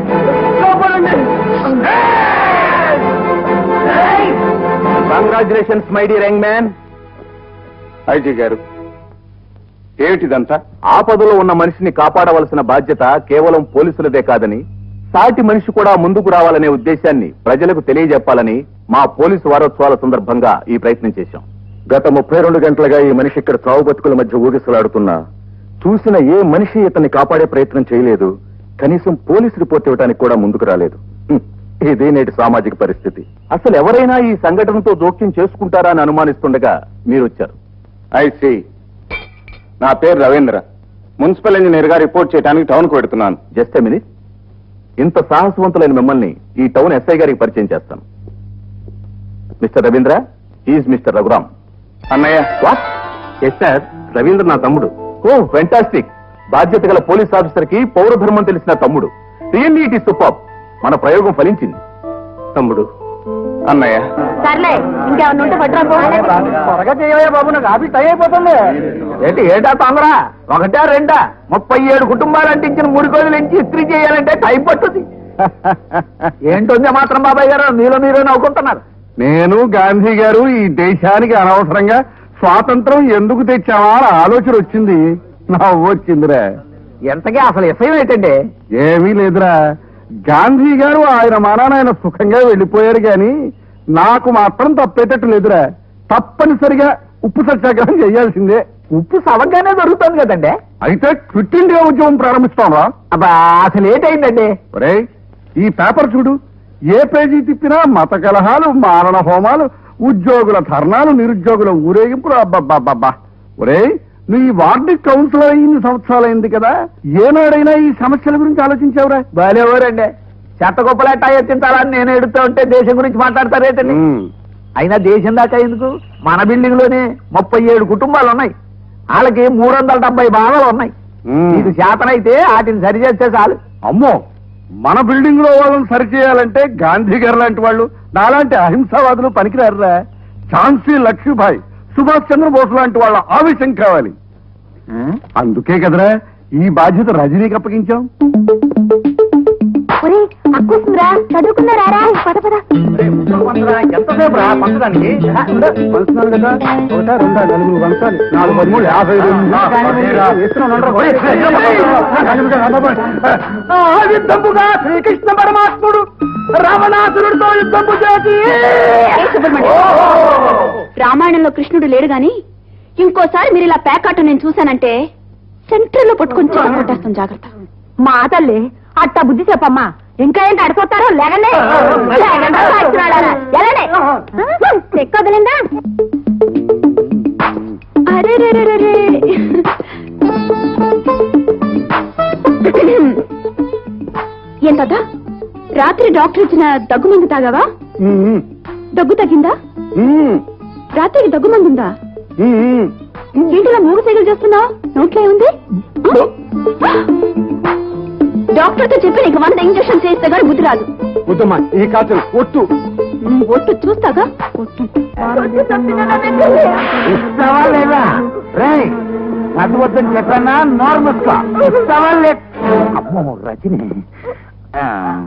Congratulations my dear young man IG గారు ఏమిటిదంతా ఆపదలో ఉన్న మనిషిని కాపాడవలసిన బాధ్యత కేవలం పోలీసులదే కాదని సాటి మనిషి కూడా ముందుకు రావాలనే ఉద్దేశాన్ని ప్రజలకు తెలియజెప్పాలని మా పోలీసు వారోత్సవాల సందర్భంగా ఈ ప్రయత్నం చేశాం గత ముప్పై రెండు గంటలుగా ఈ మనిషి ఇక్కడ చావు బతుకుల మధ్య ఊగిసలాడుతున్నా చూసిన ఏ మనిషి ఇతన్ని కాపాడే ప్రయత్నం చేయలేదు కనీసం పోలీసు రిపోర్ట్ ఇవ్వడానికి కూడా ముందుకు రాలేదు హ్మ్. ఇదే నేటి సామాజిక పరిస్థితి అసలు ఎవరైనా ఈ సంఘటనతో జోక్యం చేసుకుంటారా అని అనుమానిస్తుండగా మీరు వచ్చారు ఐసి నా పేరు రవీంద్ర మున్సిపల్ ఇంజనీర్ గా రిపోర్ట్ చేయడానికి టౌన్ కు పెడుతున్నాను జస్ట్ మినిట్ ఇంత సాహసవంతులైన మిమ్మల్ని ఈ టౌన్ ఎస్ఐ గారికి పరిచయం చేస్తాను mister Ravindra is mister Raghuram అన్నయ్య వాట్ ఎస్ సార్ రవీంద్ర నా తమ్ముడు ఓ ఫెంటాస్టిక్ బాధ్యత గల పోలీస్ ఆఫీసర్ కి పౌర ధర్మం తెలిసిన తమ్ముడు రియల్లీ ఇట్ ఇస్ సూపర్ మన ప్రయోగం ఫలించింది తమ్ముడు అన్నయ్య సర్లే ఇంకేమన్నా ఉంటే పట్టురా త్వరగా చేయవే బాబు నాకు ఆఫీస్ టైం అయిపోతుంది ఏంటి ఏటా తొందర ఒకటా రెండా ముప్పై ఏడు కుటుంబాలు అంటించిన మూడు రోజులు నుంచి ఇస్త్రీ చేయాలంటే టైం పట్టుద్ది ఏంటుంది మాత్రం బాబాయ్ గారు మీలో మీరు నవ్వుకుంటున్నారు నేను గాంధీ గారు ఈ దేశానికి అనవసరంగా స్వాతంత్రం ఎందుకు తెచ్చావా అని ఆలోచన వచ్చింది నవ్వు వచ్చిందిరా ఎంతకీ అసలు విషయం ఏంటండి ఏమీ లేదురా గాంధీ గారు ఆయన మానాన ఆయన సుఖంగా వెళ్ళిపోయారు గాని నాకు మాత్రం తప్పేటట్టు లేదురా తప్పనిసరిగా ఉప్పు సత్యాగ్రహం చేయాల్సిందే ఉప్పు సవగానే దొరుకుతుంది కదండి అయితే క్విట్ ఇండియా ఉద్యమం ప్రారంభిస్తాం రా అబ్బా అసలు ఏంటైందండి ఒరేయ్ ఈ పేపర్ చూడు ఏ పేజీ తిప్పినా మత కలహాలు మారణ హోమాలు ఉద్యోగుల ధర్నాలు నిరుద్యోగుల ఊరేగింపులు అబ్బబ్బబ్బబ్బా ఒరేయ్ నువ్వు ఈ వార్డు కౌన్సిలర్ ఇన్ని సంవత్సరాలైంది కదా ఏనాడైనా ఈ సమస్యల గురించి ఆలోచించావురా బాలేవారండి చెత్త కుప్పలేటా ఎత్తించాలని నేను ఎడుతూ ఉంటే దేశం గురించి మాట్లాడతారేటండి అయినా దేశం దాకా ఎందుకు మన బిల్డింగ్ లోనే ముప్పై ఏడు కుటుంబాలు ఉన్నాయి వాళ్ళకి మూడు వందల డెబ్బై భాగాలు ఉన్నాయి ఇది శాతనైతే వాటిని సరి చేస్తే చాలు అమ్మో మన బిల్డింగ్ లో వాళ్ళని సరిచేయాలంటే గాంధీ గారు లాంటి వాళ్ళు నాలాంటి అహింసావాదులు పనికిరారురా ఝాన్సీ లక్ష్మీబాయి సుభాష్ చంద్రబోస్ లాంటి వాళ్ళ ఆవేశం కావాలి అందుకే కదరా ఈ బాధ్యత రజనీకి అప్పగించాం ఒరే అక్కొస్తుందిరా చదువుకున్నారా పద పద ఎంతసేపు రా పంచడానికి పంచుతున్నాను కదా ఒకటా రెండా నలుగురు పంచాలి నాలుగు పదమూడు యాభై యుద్ధముగా శ్రీకృష్ణ పరమాత్ముడు రావణాసురుడితో యుద్ధము చేసి ఏ సుబ్రహ్మణ్యం. రామాయణంలో కృష్ణుడు లేడు గాని ఇంకోసారి మీరు ఇలా ప్యాకాట నేను చూశానంటే సెంటర్ లో పట్టుకొని చాలా కొట్టేస్తాం జాగ్రత్త మా తల్లి అట్ట బుద్ధి చెప్పమ్మా ఇంకా ఏంటి అడిపోతారో లేగండి లేగండి, సాయిత్రాళ్ళారా. ఎలానే? ఎక్కొదలిందా అరే రే రే రే రే. ఏంటద్దా రాత్రి డాక్టర్ ఇచ్చిన దగ్గు మందు తాగావా దగ్గు తగ్గిందా రాత్రికి దగ్గు మందు ఉందా ఏంటిలా మూడు సైకిల్ చేస్తున్నావు నోట్లో ఏముంది డాక్టర్ తో చెప్పి నీకు వంద ఇంజక్షన్ చేస్తే గానీ బుద్ధి రాదు వద్దమ్మా ఈ కాచలు ఒట్టు ఉమ్, ఒట్టు చూస్తాగా ఒట్టు ఇస్తావా లేదా రే అది వద్దని చెప్పానా నార్మల్ ఇస్తావా లే అమ్మో రజని ఆ.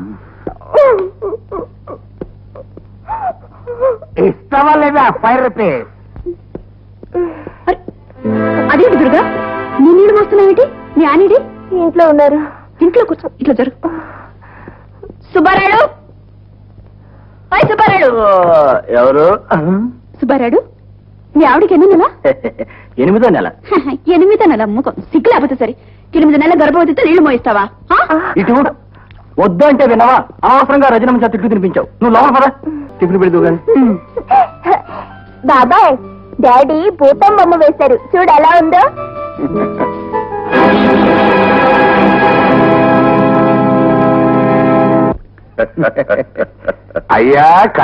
ఇస్తావా లేదా ఫైర్ రిపేర్ అరే, అదేంటి దుర్గా నీ నీళ్ళు మోస్తున్నావేంటి నీ ఆనిడి ఇంట్లో ఉన్నారు ఇంట్లో కూర్చో ఇట్లా జరుగు సుబ్బారాయుడు ఓయ్ సుబ్బారాయుడు ఎవరు సుబ్బారాయుడు మీ ఆవిడకి ఎన్ని నెల ఎనిమిదో నెల ఎనిమిదో నెల ముఖం సిగ్గు లేకపోతే సరే ఎనిమిది నెలల గర్భవతితో నీళ్లు మోయిస్తావా ఆ? ఇటు వద్దు అంటే వినవా అనవసరంగా రజనమ్మ చేత తిట్లు తినిపించావు నువ్వు లోపల పదా టిఫిన్ పెడుతూ కానీ బాబాయ్ డాడీ భూతం బొమ్మ వేశారు చూడు ఎలా ఉందో అయ్యా